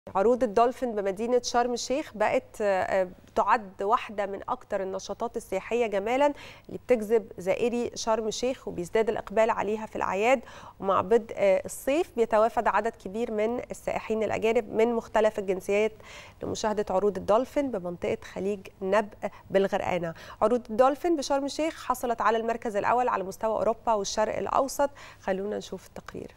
عروض الدولفين بمدينة شرم الشيخ بقت تعد واحدة من أكثر النشاطات السياحية جمالا اللي بتجذب زائري شرم الشيخ وبيزداد الإقبال عليها في الأعياد ومع بدء الصيف بيتوافد عدد كبير من السائحين الأجانب من مختلف الجنسيات لمشاهدة عروض الدولفين بمنطقة خليج نبأ بالغرقانة عروض الدولفين بشرم الشيخ حصلت على المركز الأول على مستوى أوروبا والشرق الأوسط خلونا نشوف التقرير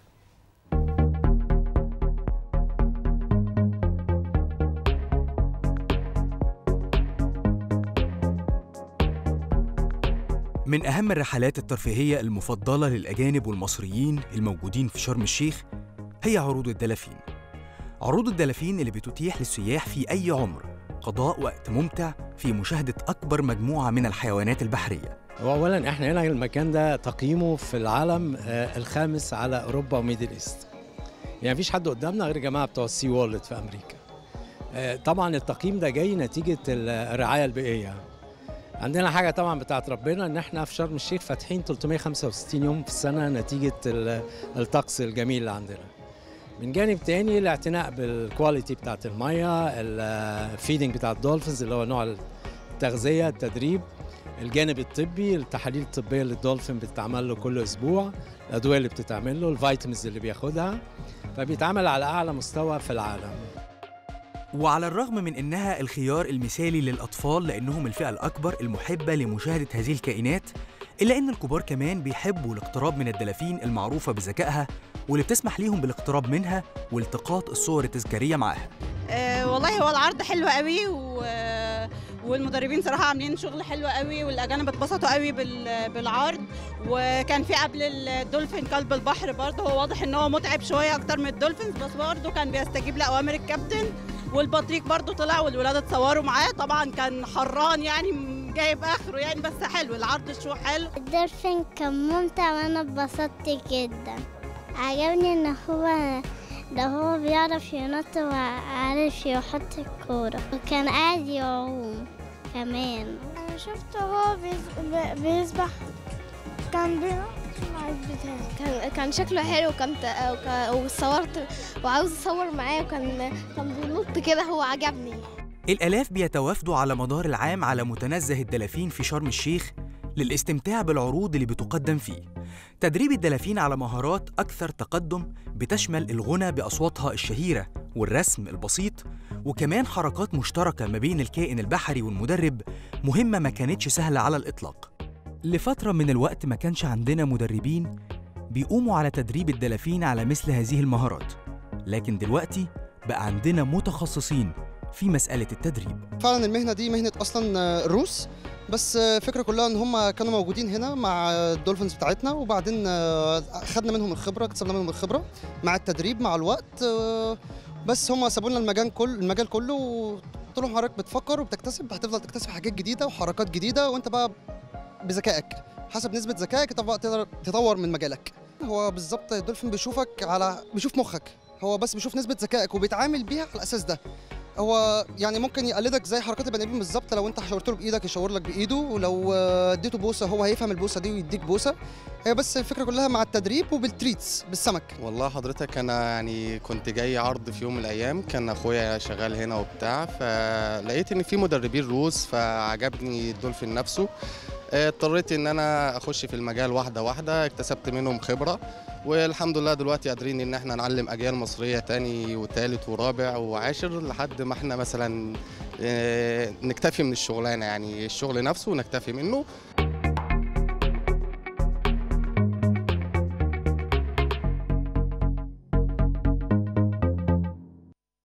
من أهم الرحلات الترفيهية المفضلة للأجانب والمصريين الموجودين في شرم الشيخ هي عروض الدلافين. عروض الدلافين اللي بتتيح للسياح في أي عمر قضاء وقت ممتع في مشاهدة أكبر مجموعة من الحيوانات البحرية. واولا احنا هنا المكان ده تقييمه في العالم الخامس على اوروبا وميدل ايست. يعني مفيش حد قدامنا غير الجماعه بتوع السي وورلد في امريكا. طبعا التقييم ده جاي نتيجه الرعايه البيئيه. عندنا حاجه طبعا بتاعت ربنا ان احنا في شرم الشيخ فاتحين 365 يوم في السنه نتيجه الطقس الجميل اللي عندنا من جانب تاني الاعتناء بالكواليتي بتاعت الميه الفيدنج بتاع الدولفينز اللي هو نوع التغذيه التدريب الجانب الطبي التحاليل الطبيه للدولفين بتتعمل له كل اسبوع الادويه اللي بتتعمل له الفيتامينز اللي بياخدها فبيتعمل على اعلى مستوى في العالم وعلى الرغم من انها الخيار المثالي للاطفال لانهم الفئه الاكبر المحبه لمشاهده هذه الكائنات الا ان الكبار كمان بيحبوا الاقتراب من الدلافين المعروفه بذكائها واللي بتسمح ليهم بالاقتراب منها والتقاط الصور التذكاريه معاها أه والله هو العرض حلو قوي و... والمدربين صراحه عاملين شغل حلو قوي والاجانب اتبسطوا قوي بال... بالعرض وكان في قبل الدولفين كلب البحر برضه هو واضح ان هو متعب شويه اكتر من الدولفينز بس برضه كان بيستجيب لاوامر الكابتن والبطريق برضو طلع والولاد اتصوروا معاه طبعا كان حران يعني جايب اخره يعني بس حلو العرض شو حلو الدولفين كان ممتع وانا اتبسطت جدا عجبني ان هو ده هو بيعرف ينط وعارف يحط الكورة وكان قاعد يعوم كمان انا شفته هو بيسبح كان بينط كان كان شكله حلو وكان وصورت وعاوز اصور معاه وكان كان بينط كده هو عجبني الآلاف بيتوافدوا على مدار العام على متنزه الدلافين في شرم الشيخ للاستمتاع بالعروض اللي بتقدم فيه تدريب الدلافين على مهارات أكثر تقدم بتشمل الغنى بأصواتها الشهيرة والرسم البسيط وكمان حركات مشتركة ما بين الكائن البحري والمدرب مهمة ما كانتش سهلة على الإطلاق لفترة من الوقت ما كانش عندنا مدربين بيقوموا على تدريب الدلافين على مثل هذه المهارات لكن دلوقتي بقى عندنا متخصصين في مسألة التدريب فعلا المهنة دي مهنة أصلا الروس بس الفكرة كلها إن هم كانوا موجودين هنا مع الدولفينز بتاعتنا وبعدين خدنا منهم الخبرة اكتسبنا منهم الخبرة مع التدريب مع الوقت بس هم سابوا لنا المجال كل المجال كله قلت لهم حضرتك بتفكر وبتكتسب هتفضل تكتسب حاجات جديدة وحركات جديدة وأنت بقى بذكائك حسب نسبة ذكائك تقدر تطور من مجالك هو بالظبط الدولفين بيشوفك على بيشوف مخك هو بس بيشوف نسبة ذكائك وبيتعامل بيها على الأساس ده هو يعني ممكن يقلدك زي حركات البني ادمين بالظبط لو انت شاورت له بايدك يشاور لك بايده ولو اديته بوسه هو هيفهم البوسه دي ويديك بوسه هي بس الفكره كلها مع التدريب وبالتريتس بالسمك والله حضرتك انا يعني كنت جاي عرض في يوم من الايام كان اخويا شغال هنا وبتاع فلقيت ان في مدربين روس فعجبني الدولفين نفسه اضطريت ان انا اخش في المجال واحده واحده اكتسبت منهم خبره والحمد لله دلوقتي قادرين ان احنا نعلم اجيال مصريه تاني وتالت ورابع وعاشر لحد ما احنا مثلا نكتفي من الشغلانه يعني الشغل نفسه نكتفي منه